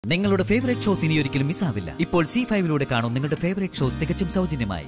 നിങ്ങളുടെ favourite shows ഇനി ഒരിക്കലും മിസ്സാവില്ല ഇപ്പോൾ സി ഫൈവിലൂടെ കാണും നിങ്ങളുടെ ഫേവറേറ്റ് ഷോ തികച്ചും സൗജന്യമായി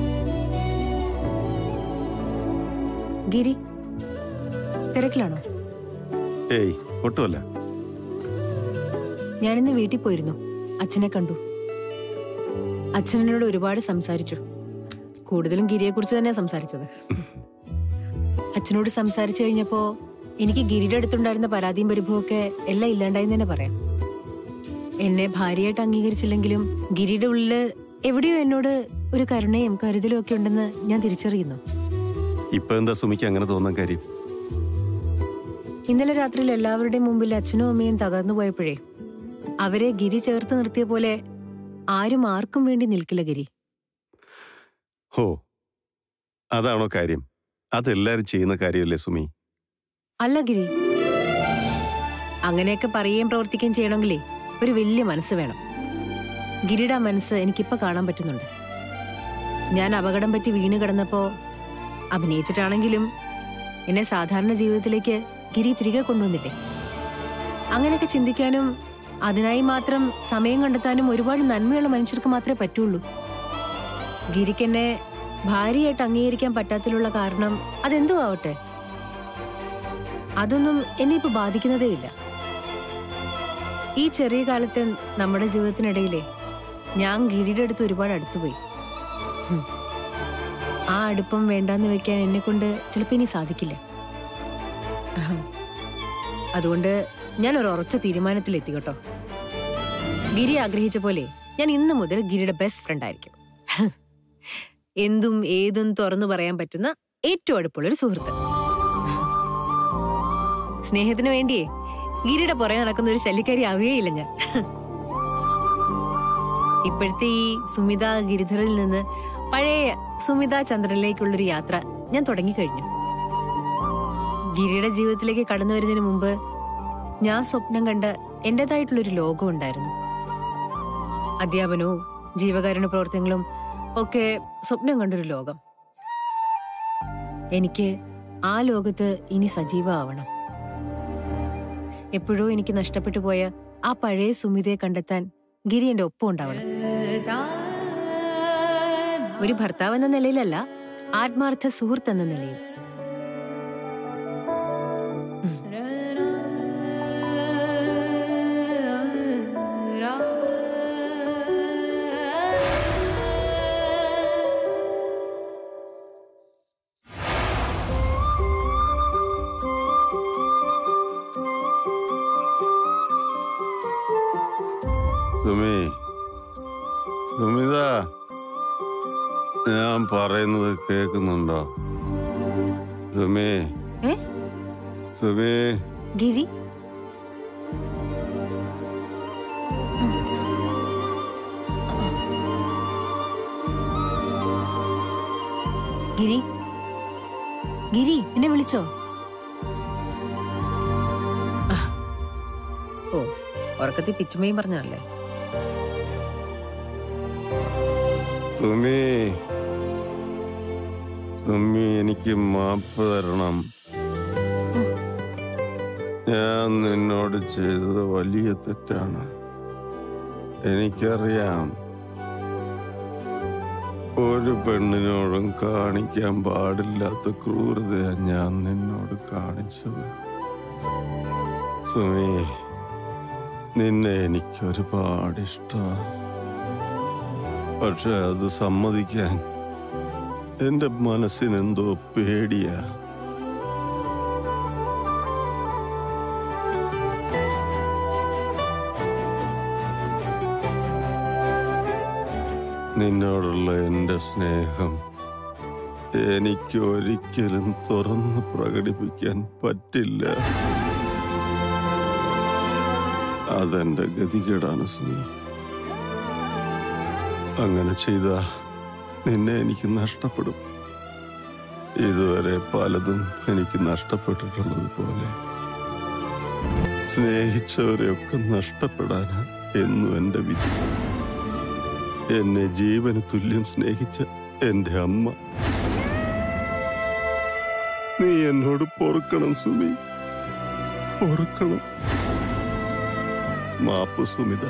ഗിരി തിരക്കിലാണോ ഏയ് ഒട്ടുമല്ല ഞാനിന്ന് വീട്ടിൽ പോയിരുന്നു അച്ഛനെ കണ്ടു അച്ഛൻ എന്നോട് ഒരുപാട് സംസാരിച്ചു കൂടുതലും ഗിരിയെക്കുറിച്ച് തന്നെയാ സംസാരിച്ചത് അച്ഛനോട് സംസാരിച്ചു കഴിഞ്ഞപ്പോ എനിക്ക് ഗിരിയുടെ അടുത്തുണ്ടായിരുന്ന പരാതിയും പരിഭവമൊക്കെ എല്ലാം ഇല്ലാണ്ടായി തന്നെ പറയാം എന്നെ ഭാര്യയായിട്ട് അംഗീകരിച്ചില്ലെങ്കിലും ഗിരിയുടെ ഉള്ളില് എവിടെയോ എന്നോട് ഒരു കരുണയും കരുതലും ഒക്കെ ഉണ്ടെന്ന് ഞാൻ തിരിച്ചറിയുന്നു ഇപ്പൊ എന്താ സുമിക്ക് അങ്ങനെ തോന്നാൻ കാര്യം ഇന്നലെ രാത്രിയിൽ എല്ലാവരുടെയും മുമ്പിൽ അച്ഛനും അമ്മയും തകർന്നു പോയപ്പോഴേ അവരെ ഗിരി ചേർത്ത് നിർത്തിയ പോലെ ആരും ആർക്കും വേണ്ടി നിൽക്കില്ല ഗിരി ഹോ അതാണോ കാര്യം അതെല്ലാരും ചെയ്യുന്ന കാര്യമല്ലേ സുമി അല്ല ഗിരി അങ്ങനെയൊക്കെ പറയുകയും പ്രവർത്തിക്കുകയും ചെയ്യണമെങ്കിലേ ഒരു വലിയ മനസ്സ് വേണം ഗിരിയുടെ ആ മനസ്സ് എനിക്കിപ്പോ കാണാൻ പറ്റുന്നുണ്ട് ഞാൻ അപകടം പറ്റി വീണ് കിടന്നപ്പോ അഭിനയിച്ചിട്ടാണെങ്കിലും എന്നെ സാധാരണ ജീവിതത്തിലേക്ക് ഗിരി തിരികെ കൊണ്ടുവന്നില്ലേ അങ്ങനെയൊക്കെ ചിന്തിക്കാനും അതിനായി മാത്രം സമയം കണ്ടെത്താനും ഒരുപാട് നന്മയുള്ള മനുഷ്യർക്ക് മാത്രമേ പറ്റുള്ളൂ ഗിരിക്ക് എന്നെ ഭാര്യയായിട്ട് അംഗീകരിക്കാൻ പറ്റാത്തതിലുള്ള കാരണം അതെന്തോ ആവട്ടെ അതൊന്നും എന്നെ ഇപ്പൊ ബാധിക്കുന്നതേയില്ല ഈ ചെറിയ കാലത്ത് നമ്മുടെ ജീവിതത്തിനിടയിലെ ഞാൻ ഗിരിയുടെ അടുത്ത് ഒരുപാട് അടുത്തുപോയി ഹും. ആ അടുപ്പം വേണ്ടാന്ന് വെക്കാൻ എന്നെ കൊണ്ട് ചിലപ്പോ ഇനി സാധിക്കില്ല അഹം. അതുകൊണ്ട് ഞാൻ ഒരു ഉറച്ച തീരുമാനത്തിലെത്തി കേട്ടോ ഗിരി ആഗ്രഹിച്ച പോലെ ഞാൻ ഇന്ന് മുതൽ ഗിരിയുടെ ബെസ്റ്റ് ഫ്രണ്ട് ആയിരിക്കും എന്തും ഏതും തുറന്നു പറയാൻ പറ്റുന്ന ഏറ്റവും അടുപ്പുള്ള ഒരു സുഹൃത്ത് സ്നേഹത്തിന് വേണ്ടിയേ ഗിരിയുടെ പുറകെ നടക്കുന്ന ഒരു ശല്യക്കാരി ആവുകയില്ല ഞാൻ ഇപ്പോഴത്തെ ഈ സുമിത ഗിരിധറിൽ നിന്ന് പഴയ സുമിത ചന്ദ്രനിലേക്കുള്ളൊരു യാത്ര ഞാൻ തുടങ്ങിക്കഴിഞ്ഞു ഗിരിയുടെ ജീവിതത്തിലേക്ക് കടന്നു വരുന്നതിന് മുമ്പ് ഞാൻ സ്വപ്നം കണ്ട എന്റേതായിട്ടുള്ളൊരു ലോകം ഉണ്ടായിരുന്നു അധ്യാപനവും ജീവകാരുണ്യ പ്രവർത്തനങ്ങളും ഒക്കെ സ്വപ്നം കണ്ടൊരു ലോകം എനിക്ക് ആ ലോകത്ത് ഇനി സജീവമാവണം എപ്പോഴോ എനിക്ക് നഷ്ടപ്പെട്ടു പോയ ആ പഴയ സുമിതയെ കണ്ടെത്താൻ ഗിരി എന്റെ ഒപ്പം ഉണ്ടാവണം ഒരു ഭർത്താവ് എന്ന നിലയിലല്ല ആത്മാർത്ഥ സുഹൃത്ത് എന്ന നിലയിൽ സുമി സുമിത ഞാൻ പറയുന്നത് കേൾക്കുന്നുണ്ടോ സുമി ഏ സുമി ഗിരി ഗിരി ഗിരി എന്നെ വിളിച്ചോ ആ. ഓ ഉറക്കത്തിൽ പിച്ചുമയും പറഞ്ഞല്ലേ സുമി സുമി എനിക്ക് മാപ്പ് തരണം ഞാൻ നിന്നോട് ചെയ്തത് വലിയ തെറ്റാണ് എനിക്കറിയാം ഒരു പെണ്ണിനോടും കാണിക്കാൻ പാടില്ലാത്ത ക്രൂരതയാണ് ഞാൻ നിന്നോട് കാണിച്ചത് സുമി നിന്നെ എനിക്ക് ഒരുപാട് ഇഷ്ടമാണ് പക്ഷെ അത് സമ്മതിക്കാൻ എന്റെ മനസ്സിനെന്തോ പേടിയാ നിന്നോടുള്ള എന്റെ സ്നേഹം എനിക്ക് ഒരിക്കലും തുറന്ന് പ്രകടിപ്പിക്കാൻ പറ്റില്ല അതെന്റെ ഗതികേടാണ് സുമി അങ്ങനെ ചെയ്ത നിന്നെ എനിക്ക് നഷ്ടപ്പെടും ഇതുവരെ പലതും എനിക്ക് നഷ്ടപ്പെട്ടിട്ടുള്ളത് പോലെ സ്നേഹിച്ചവരെയൊക്കെ നഷ്ടപ്പെടാൻ എന്നും എന്റെ വിധി എന്നെ ജീവന് തുല്യം സ്നേഹിച്ച എന്റെ അമ്മ നീ എന്നോട് പൊറുക്കണം സുമി പൊറുക്കണം മാപ്പു സുമിത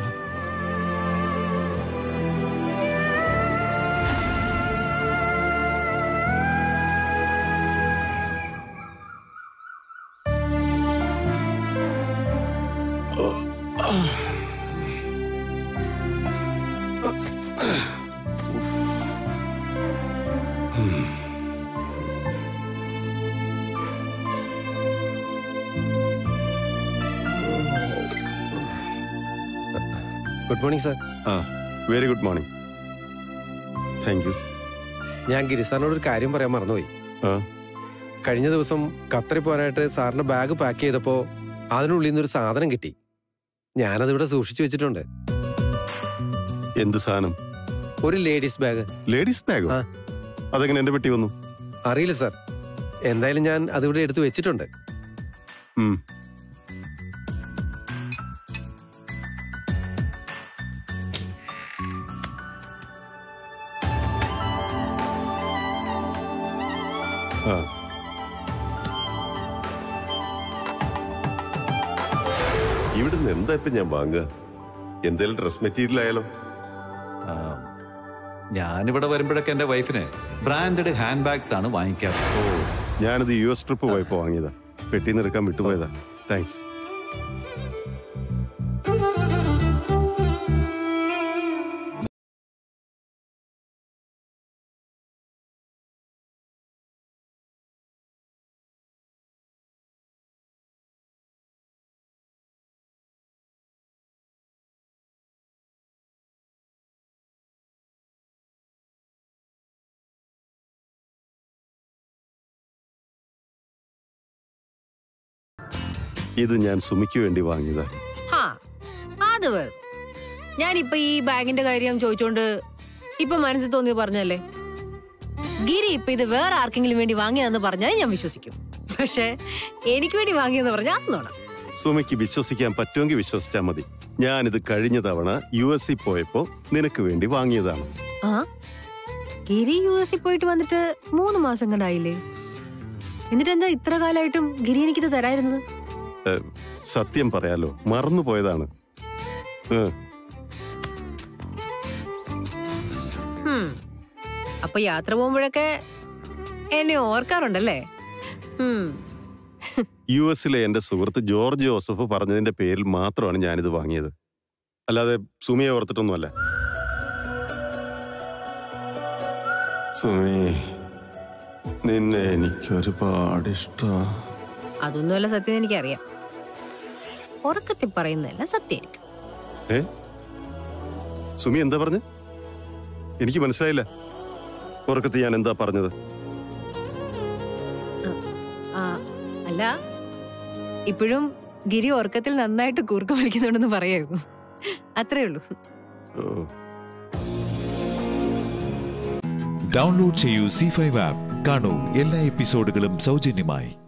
ഗുഡ് മോർണിംഗ് സാർ ആ very good morning thank you ഞാൻ ഗിരി സാറിനോട് ഒരു കാര്യം പറയാൻ മറന്നുപോയി ആ കഴിഞ്ഞ ദിവസം ഖത്തറിൽ പോകാനായിട്ട് സാറിന്റെ ബാഗ് പാക്ക് ചെയ്തപ്പോ അതിനുള്ളിൽ നിന്ന് ഒരു സാധനം കിട്ടി ഞാനത് ഇവിടെ സൂക്ഷിച്ചു വെച്ചിട്ടുണ്ട് എന്ത് സാധനം ഒരു ലേഡീസ് ബാഗ് ലേഡീസ് ബാഗോ ആ. അതെങ്ങനെ എന്റെ പെട്ടി വന്നു അറിയില്ല സാർ എന്തായാലും ഞാൻ അതിവിടെ എടുത്ത് വെച്ചിട്ടുണ്ട് ഉം. ആ ഇവിടുന്ന് എന്താ ഇപ്പൊ ഞാൻ വാങ്ങുക എന്തേലും ഡ്രസ് മെറ്റീരിയൽ ആയാലോ ആ, ഞാനിവിടെ വരുമ്പോഴൊക്കെ എന്റെ വൈഫിന് ബ്രാൻഡഡ് ഹാൻഡ് ബാഗ്സ് ആണ് വാങ്ങിക്കാറ് ഓ ഞാനത് യു എസ് ട്രിപ്പ് പോയപ്പോ വാങ്ങിയതാ പെട്ടിന്ന് എടുക്കാൻ വിട്ടുപോയതാ താങ്ക്സ് ഇത് ഞാൻ സുമിക്ക് വേണ്ടി വാങ്ങിയതാ ഹാ അത് വേറെ ഞാനിപ്പൊ ഈ ബാഗിന്റെ കാര്യം ചോദിച്ചോണ്ട് ഇപ്പൊ മനസ്സിൽ തോന്നി പറഞ്ഞല്ലേ ഗിരി ഇപ്പൊ ഇത് വേറെ ആർക്കെങ്കിലും വേണ്ടി വാങ്ങിയതെന്ന് പറഞ്ഞാൽ ഞാൻ വിശ്വസിക്കും പക്ഷെ എനിക്ക് വേണ്ടി വാങ്ങിയെന്ന് പറഞ്ഞാൽ അന്നോണം സുമിക്ക് വിശ്വസിക്കാൻ പറ്റുമെങ്കിൽ വിശ്വസിച്ചാൽ മതി ഞാനിത് കഴിഞ്ഞ തവണ യു എസ് പോയപ്പോ നിനക്ക് വേണ്ടി വാങ്ങിയതാണ് ആ ഗിരി യു എസിൽ പോയിട്ട് വന്നിട്ട് മൂന്ന് മാസം കണ്ടായില്ലേ എന്നിട്ട് എന്താ ഇത്ര കാലമായിട്ടും ഗിരി എനിക്കിത് തരായിരുന്നത് സത്യം പറയാലോ മറന്നുപോയതാണ് ഏ, ഹും. അപ്പൊ യാത്ര പോകുമ്പോഴൊക്കെ എന്നെ ഓർക്കാറുണ്ടല്ലേ ഉം. യു എസിലെ എന്റെ സുഹൃത്ത് ജോർജ് ജോസഫ് പറഞ്ഞതിന്റെ പേരിൽ മാത്രമാണ് ഞാനിത് വാങ്ങിയത് അല്ലാതെ സുമിയെ ഓർത്തിട്ടൊന്നുമല്ല സുമി നിന്നെ എനിക്ക് ഒരുപാട് ഇഷ്ടമാണ് അതൊന്നുമല്ല സത്യം എനിക്കറിയാം ഉറക്കത്തിൽ പറയുന്നതല്ല സത്യമായിരിക്കും ഏ സുമി എന്താ പറഞ്ഞ് എനിക്ക് മനസ്സിലായില്ല ഉറക്കത്ത് ഞാൻ എന്താ പറഞ്ഞത് ആ അല്ല ഇപ്പോഴും ഗിരി ഉറക്കത്തിൽ നന്നായിട്ട് കൂർക്കം വലിക്കുന്നുണ്ടെന്ന് പറയായിരുന്നു അത്രേ ഉള്ളൂ ഓ ഡൗൺലോഡ് ചെയ്യൂ സി ഫൈവ് ആപ്പ് കാണൂ എല്ലാ എപ്പിസോഡുകളും സൗജന്യമായി